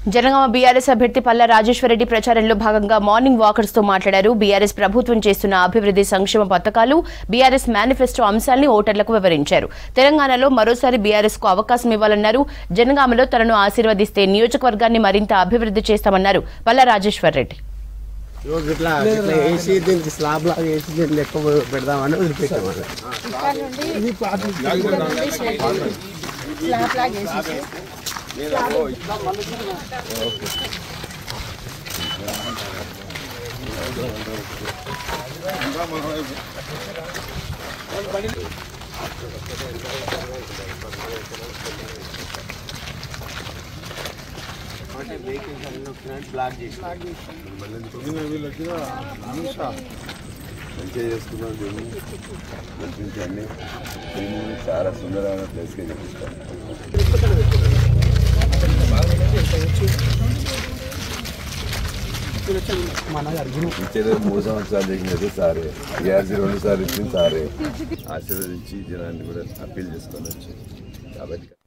Janagama BRS అభ్యర్థి పల్లా రాజేశ్వరరెడ్డి ప్రచారంలో భాగంగా మార్నింగ్ వాకర్స్ తో మాట్లాడారు బీఆర్ఎస్ ప్రభుత్వం చేస్తున్న అభివృద్ధి సంక్షేమ పథకాలు బీఆర్ఎస్ మేనిఫెస్టో అంశాల్ని ఓటర్లకు వివరించారు తెలంగాణలో మరోసారి బీఆర్ఎస్ కు అవకాశం ఇవ్వాలన్నారు జనగామలో తనను ఆశీర్వదిస్తే నియోజకవర్గాన్ని మరింత అభివృద్ధి చేస్తామన్నారు పల్లా రాజేశ్వరరెడ్డి రోజు ఇట్లా ఇట్లా వేసి దీనికి స్లాబ్ లాగా వేసి దీన్ని లెక్క పెడదామని వదిలిపెట్టామని బ్లాక్ చేసి మంచిగా చేసుకున్నాం దీన్ని నడిపించండి దీన్ని చాలా సుందరమైన ప్లేస్గా చూపిస్తాను ఇచ్చేది మూడు సంవత్సరాలు చేసినది సారే గ్యాస్ రెండు సార్లు ఇచ్చింది సారే ఆశీర్వదించి జనాన్ని కూడా అప్పీల్ చేసుకొని వచ్చి కాబట్టి